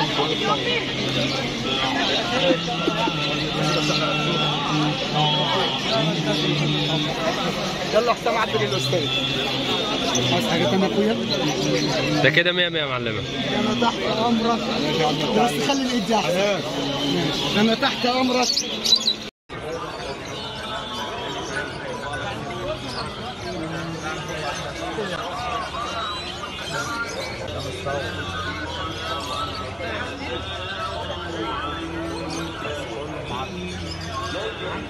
يلا حسام عبد الاستاذ عايز حاجه ثانيه يا اخويا ده كده 100 100 يا معلمه انا تحت امرك بس خلي الايد دي احسن ماشي انا تحت امرك يا باشا